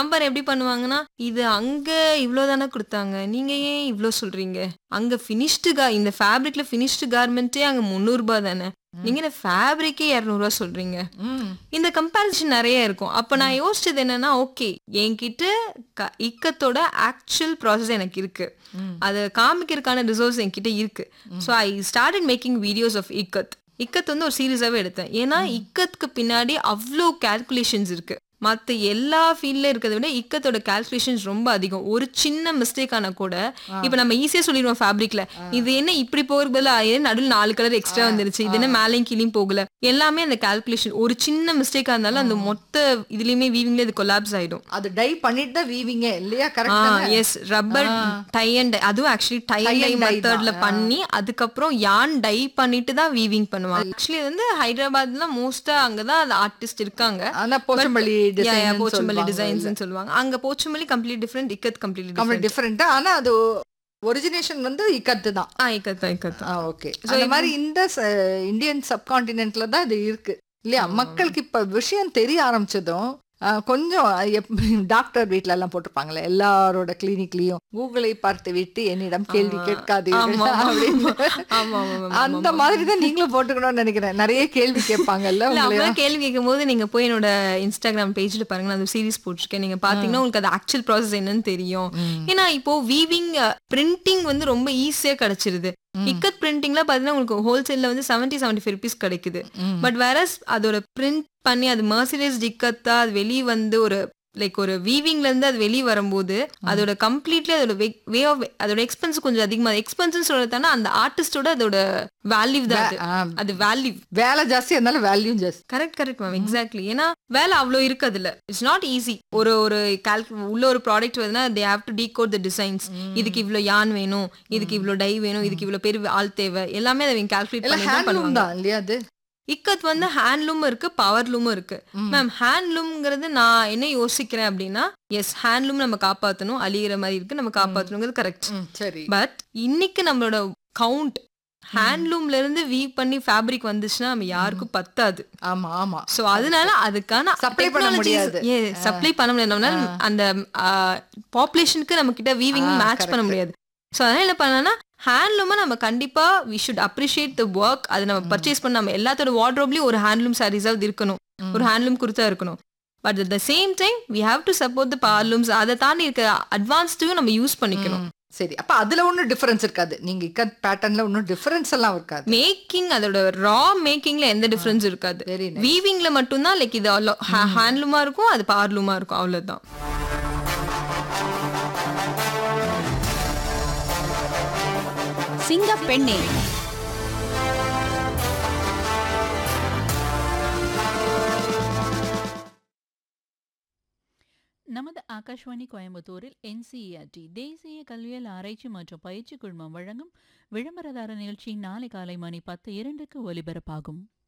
Compare எப்படி பண்ணுவாங்கன்னா இது அங்க இவ்ளோ தானே கொடுத்தாங்க நீங்க ஏன் இவ்ளோ சொல்றீங்க அங்க ஃபினிஷ்டு கா இந்த ஃபேப்ரிக்ல ஃபினிஷ்டு கார்மெண்ட்டே அங்க முந்நூறு ரூபாய் தானே நீங்க இந்த ஃபேப்ரிக்கே இரநூறுவா சொல்றீங்க ம் இந்த கம்பேரிசன் நிறைய இருக்கும் அப்ப நான் யோசிச்சது என்னன்னா ஓகே என்கிட்ட க- இக்கத்தோட ஆக்சுவல் ப்ராசஸ் எனக்கு இருக்கு ம். அதை காமிக்கிறதுக்கான ரிசோர்ஸ் என்கிட்ட இருக்கு so I started making videos of ikat ikat வந்து ஒரு சீரியஸாவே எடுத்தேன் ஏன்னா இக்கத்துக்கு பின்னாடி அவ்வளோ கால்குலேஷன்ஸ் இருக்கு மற்ற எல்லா ஃபீல்ட்ல இருக்கிறத விட இக்கத்தோட கால்குலேஷன்ஸ் ரொம்ப அதிகம் ஒரு சின்ன மிஸ்டேக் ஆனா கூட இப்ப நம்ம ஈஸியா சொல்லிடுவோம் ஃபேப்ரிக்ல இது என்ன இப்படி போகிறதுக்கு பதிலா ஏன் நடுவில் நாலு கலர் எக்ஸ்ட்ரா வந்துருச்சு இது என்ன மேலேயும் கீழயும் போகல எல்லாமே அந்த கால்குலேஷன் ஒரு சின்ன மிஸ்டேக்கா இருந்தாலும் அந்த மொத்த இதுலயுமே வீவிங்ல இது கொலாப்ஸ் ஆயிடும் அது டை பண்ணிட்டு தான் வீவிங்க இல்லையா ஆ correct yes rubber tie and அதுவும் actually tie Tie tie and dye மெத்தட்ல தான். பண்ணி அதுக்கப்புறம் யான் டை பண்ணிட்டு தான் வீவிங் பண்ணுவாங்க ஆக்சுவலி வந்து ஹைதராபாத்ல மோஸ்டா அங்கதான் அந்த ஆர்டிஸ்ட் இருக்காங்க ஆனா போச்சம்பள்ளி டிசைன் போச்சம்பள்ளி டிசைன்ஸ் சொல்லுவாங்க அங்க Pochampally complete different ikat complete complete different ஆனா அது ஒரிஜினேஷன் வந்து இக்கத்து தான் ஆ இக்கத் தான் இக்கத் தான் ஆ ஓகே அந்த மாதிரி இந்த இந்தியன் சப்கான்டினென்ட்ல தான் இது இருக்கு இல்லையா மக்களுக்கு இப்ப விஷயம் தெரிய ஆரம்பிச்சதும் ஆ, கொஞ்சம் எப்- டாக்டர் வீட்ல எல்லாம் போட்டிருப்பாங்களே எல்லாரோட கிளினிக்லயும் கூகுளை பார்த்து விட்டு என்னிடம் கேள்வி ஆமா. கேட்காதீர்கள் ஆமா, ஆமா. அப்படின்னு. ஆமா, ஆமா, ஆமா, அந்த மாதிரி தான் நீங்களும் போட்டுக்கணும்னு நினைக்கிறேன் நிறைய கேள்வி கேட்பாங்கல்ல இல்ல உங்களையும் அவ்வளவு கேள்வி கேட்கும் போது நீங்க போய் என்னோட இன்ஸ்டாகிராம் பேஜ்ல பாருங்க நான் அந்த சீரிஸ் போட்டிருக்கேன் நீங்க பாத்தீங்கன்னா உங்களுக்கு அது ஆக்சுவல் ப்ராசஸ் என்னன்னு தெரியும் ஏன்னா இப்போ வீவிங் பிரிண்டிங் வந்து ரொம்ப ஈஸியா கிடைச்சிருது இக்கத் பிரிண்டிங்ல பாத்தீங்கன்னா உங்களுக்கு ஹோல்சேல்ல வந்து செவன்டி செவன்டி ஃபைவ் ருபீஸ் கிடைக்குது ம். பட் வேற அதோட பிரிண்ட் பண்ணி அது மர்சிடைஸ் இக்கத்தா அது வெளியே வந்து ஒரு லைக் ஒரு வீவிங்ல இருந்து அது வெளியே வரும்போது அதோட கம்ப்ளீட்லி அதோட வே ஆஃப் அதோட எக்ஸ்பென்ஸ் கொஞ்சம் அதிகமா எக்ஸ்பென்ஸ் சொல்றதானா அந்த ஆர்டிஸ்டோட அதோட வேல்யூ தான் அது. ஆ, அது வேல்யூ வேலை ஜாஸ்தி இருந்தாலும் வேல்யூ ஜாஸ்தி கரெக்ட் கரெக்ட் மேம் எக்ஸாக்ட்லி ஏன்னா வேலை அவ்வளோ இருக்கு அதுல இட்ஸ் நாட் ஈஸி ஒரு ஒரு கால்கு உள்ள ஒரு ப்ராடக்ட் வருதுன்னா they have to decode the designs இதுக்கு இவ்வளோ யான் வேணும் இதுக்கு இவ்வளோ டை வேணும் இதுக்கு இவ்வளோ பேர் ஆள் தேவை எல்லாமே அதை கால்குலேட் எல்லாம் பண்ணி தான் ஹேண்ட்லூம் பண்ணுவாங்க தான் இல்லையா அது இக்கத் வந்து ஹேண்ட்லூம் இருக்கு பவர்லூமும் இருக்கு மேம் ஹேண்ட்லூம்ங்கிறது நான் என்ன யோசிக்கிறேன் அப்படின்னா எஸ் ஹேண்ட்லூம் நம்ம காப்பாற்றணும் அழியிற மாதிரி இருக்கு நம்ம காப்பாற்றணுங்கிறது கரெக்ட் ம், சரி பட் இன்னைக்கு நம்மளோட கவுண்ட் ஹேண்ட்லூம்ல இருந்து வீவ் பண்ணி ஃபேப்ரிக் வந்துச்சுன்னா நம்ம யாருக்கும் பத்தாது ஆமா ஆமா சோ அதனால அதுக்கான Supply பண்ண முடியாது. சப்ளை பண்ண முடியாது நம்மளால அந்த பாப்புலேஷனுக்கு நம்ம கிட்ட வீவிங் ஆ, மேட்ச் பண்ண correct. முடியாது சோ அதனால என்ன பண்ணனா ஹேண்ட்லூமை நம்ம கண்டிப்பா we should appreciate the work அதை நம்ம பர்ச்சேஸ் பண்ண நம்ம எல்லாத்தோட வார்ட்ரோப்லயும் ஒரு ஹேண்ட்லூம் சாரீஸாவது இருக்கணும் ஒரு ஹேண்ட்லூம் குர்த்தா இருக்கணும் but at the same time we have to support the powerlooms அதை தாண்டி இருக்க அட்வான்ஸ்டையும் நம்ம யூஸ் பண்ணிக்கணும் ம், சரி அப்ப அதுல ஒண்ணும் டிஃபரன்ஸ் இருக்காது நீங்க இக்கத் பேட்டர்ன்ல ஒன்னும் டிஃபரன்ஸ் எல்லாம் இருக்காது மேக்கிங் அதோட ரா மேக்கிங்ல எந்த டிஃபரன்ஸ் இருக்காது வெரி வீவிங்ல மட்டும்தான் லைக் இது ஹேண்ட்லூமா இருக்கும் அது பார்லூமா இருக்கும் அவ்வளவுதான் சிங்கப்பெண்ணே நமது ஆகாஷ்வாணி கோயம்புத்தூரில் என்சிஇஆர்டி தேசிய கல்வியல் ஆராய்ச்சி மற்றும் பயிற்சி குழுமம் வழங்கும் விளம்பரதார நிகழ்ச்சி நாளை காலை மணி பத்து இரண்டுக்கு ஒலிபரப்பாகும்